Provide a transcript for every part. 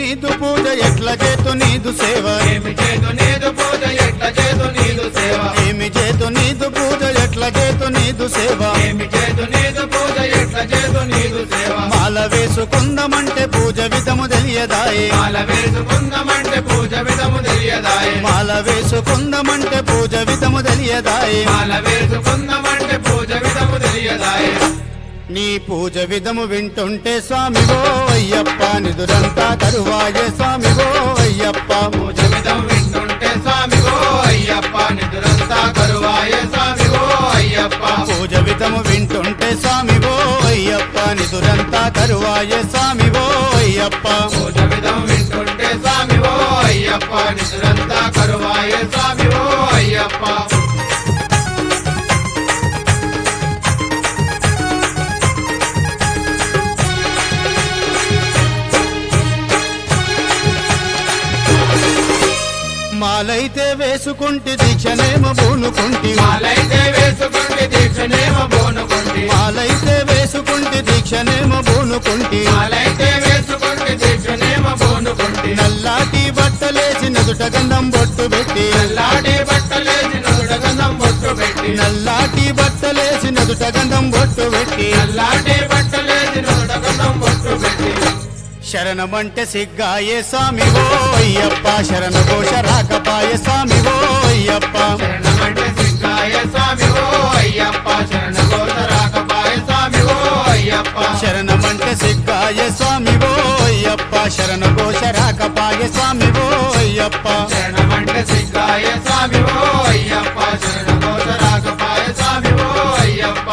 నీదు పూజ ఎట్ల చేతు నీదు సేవ ఏమి చేదు నీదు పూజ ఎట్ల చేదు నీదు సేవ ఏమి చేతు నీదు పూజ ఎట్ల చేతు నీదు సేవ ఏమి చేదు నీదు పూజ ఎట్ల చేదు నీదు సేవ మాల వేసుకుందమంటే పూజ విధము తెలియదాయే మాల వేసుకుందామంటే పూజ విధము తెలియదాయే మాల వేసుకుందమంటే పూజ విధము తెలియదాయే మాల వేసుకుందామంటే పూజ విధము తెలియదాయే నీ పూజ విధము వింటుంటే స్వామివో అయ్యప్ప నిదురంతా తరువాయే స్వామివో అయ్యప్ప పూజ విధం వింటుంటే స్వామివో అయ్యప్ప నిదురంతా కరువాయే స్వామివో అయ్యప్ప పూజ విధము వింటుంటే స్వామివో అయ్యప్ప నిదురంతా తరువాయే స్వామివో అయ్యప్ప పూజ విధం వింటుంటే స్వామివో అయ్యప్ప నిదురంతా కరువాయే స్వామివో అయ్యప్ప మాలైతే వేసుకుంటే దీక్షనేమో బూనుకుంటి మాలైతే వేసుకుంటే దీక్షనేమో బోనుకుంటి మాలైతే వేసుకుంటే దీక్షనేమో బూనుకుంటి మాలైతే వేసుకుంటే దీక్షనేమో బోనుకుంటి నల్లాటి బట్టలేసి నదుట గంధం బొట్టు పెట్టి నల్లాడి బట్టలేసి నుడగంధం బొట్టు పెట్టి నల్లాటి బట్టలేసి నదుట గంధం బొట్టు పెట్టి నల్లాడి బట్టలేసి నుడగంధం బొట్టు పెట్టి శరణమంటే సిగ్గాయే స్వామివో అయ్యప్ప శరణ ఘోష రాకపాయ స్వామివో అయ్యప్ప శరణమంటే సిగ్గాయ స్వామివో అయ్యప్ప శరణ ఘోష రాకపాయ స్వామివో అయ్యప్ప శరణమంటే సిగ్గాయ స్వామివో అయ్యప్ప శరణ ఘోష రాకపాయ స్వామివో అయ్యప్ప శరణమంటే సిగ్గాయ స్వామివో అయ్యప్ప శరణ ఘోష రాకపాయ స్వామివో అయ్యప్ప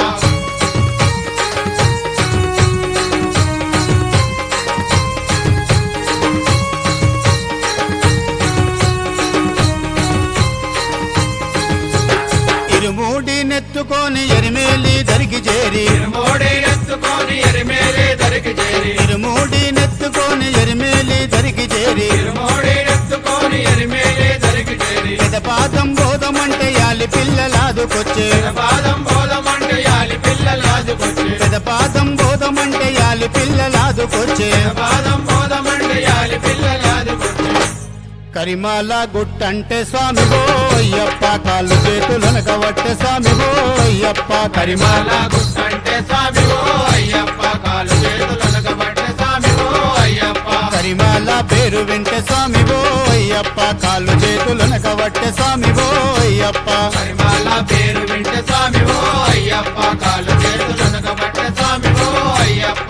ఇరుమూడి నెత్తుకొని ఎరిమేలి దరికి చేరి మోడీ ఎత్తుకొని ఎరిమేలి దరికి చేరి ఇరుమూడి నెత్తుకొని ఎరిమేలి దరికి చేరి మోడీ ఎత్తుకొని ఎరిమేలి దరికి చేరి పెదపాదం బోధమంటే యాలి పిల్లలాదుకొచ్చే పాదం బోధమంటే యాలి పిల్లలాదుకొచ్చి పెదపాదం బోధమంటే యాలి పిల్లలాదుకొచ్చే పాదం బోధమంటే యాలి పిల్లలాదుకొచ్చి కరిమాల గుట్టంటే స్వామివో అయ్యప్ప కాళ్ళు చేతులనక వట్టె స్వామివో అయ్యప్ప కరిమాల మాల గుట్టంటే స్వామివో అయ్యప్ప కాలు చేతులనకబట్టే స్వామివో అయ్యప్ప కరిమాల పేరు వింటే స్వామివో అయ్యప్ప కాళ్ళు చేతులనక వట్టె స్వామివో అయ్యప్ప పరిమాల పేరు వింటే స్వామివో అయ్యప్ప కాలు చేతులనకబట్టే స్వామివో అయ్యప్ప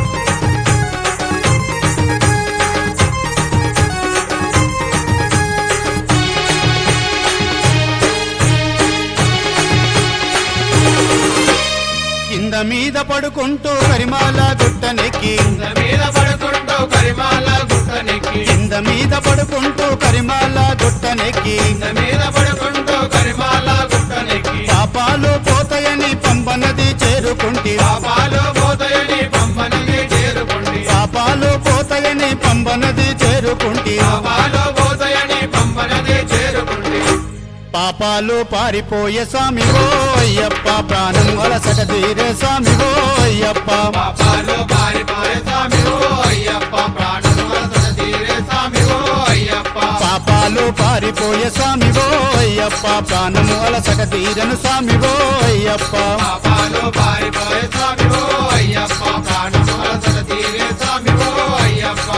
కింద మీద పడుకుంటూ కరిమాల గుట్టనెక్కి కింద మీద పడుకుంటూ పరిమాల గుట్టనెక్కి కింద మీద పడుకుంటూ కరిమాల గుట్టనెక్కి కింద మీద పడుకుంటూ పరిమాల గుట్టనెక్కి పాపాలు పోతాయని పంపనది చేరుకుంటి పాపాలు పోతాయని పంపనని చేరుకుండి పాపాలు పోతాయని పంపనది చేరుకుంటి పాపాలు పోతాయని పంపనని చేరుకుండి పాపాలు పారిపోయే స్వామివో అయ్యప్ప ప్రాణం అలసట తీరే స్వామివో అయ్యప్ప పాపాలు పారిపోయే స్వామివో అయ్యప్ప ప్రాణము అసలు తీరే స్వామివో అయ్యప్ప పాపాలు పారిపోయే స్వామివో అయ్యప్ప ప్రాణము అలసట తీరను స్వామివో అయ్యప్ప పాపాలు పారిపోయే స్వామివో అయ్యప్ప ప్రాణము అసలు తీరే స్వామివో అయ్యప్ప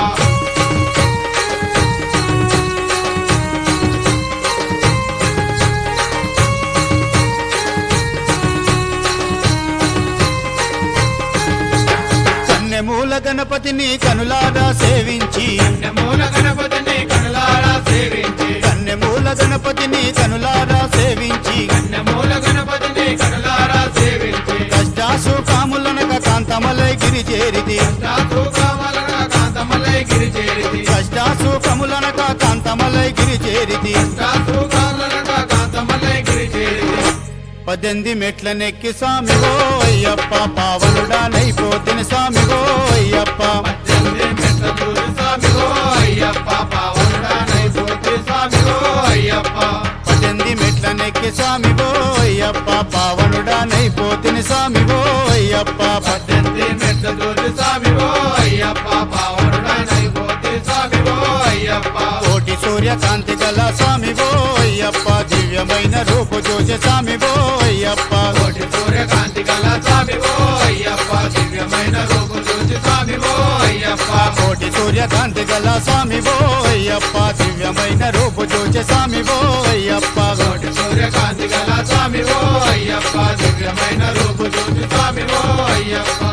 కన్నెమూల గణపతిని కనులారా సేవించి మూల గణపతిని కనులారా సేవించి కన్నెమూల గణపతిని కనులారా సేవించి మూల గణపతిని కనులారా సేవించి కష్టాసు కాములనక కాంతమలై గిరి చేరిది దాసు కామలన కాంతమలై గిరి చేరితి కష్టాసు కములనక కాంతమలై గిరి చేరిది దాసు కామలన కాంతమలై గిరి చేరితి పద్దెనిమిది మెట్ల నెక్కి స్వామివో అయ్యప్ప పావనుడా నైపోతిని స్వామివో అయ్యప్ప పద్దెనిమిది మెట్ల దూరి స్వామివో అయ్యప్ప పావనుడా నైపోతి స్వామివో అయ్యప్ప పద్దెనిమిది మెట్ల నెక్కి స్వామివో అయ్యప్ప పావనుడా నైపోతిని స్వామివో అయ్యప్ప పద్దెనిమిది మెట్ల దూరి స్వామివో అయ్యప్ప పావనుడా నైపోతి స్వామివో అయ్యప్ప కోటి సూర్యకాంతి గల స్వామి ఓ అయ్యప్ప దివ్యమైన రూపు చూసే స్వామి ఓ అయ్యప్ప కోటి సూర్యకాంతి గల స్వామి ఓ అయ్యప్ప దివ్యమైన రూపు చూసి స్వామి ఓ అయ్యప్ప కోటి సూర్యకాంతి గల స్వామి ఓ అయ్యప్ప దివ్యమైన రూపు చూసే స్వామి ఓ అయ్యప్ప కోటి సూర్యకాంతి గల స్వామి ఓ అయ్యప్ప దివ్యమైన రూపు చూసి స్వామి ఓ అయ్యప్ప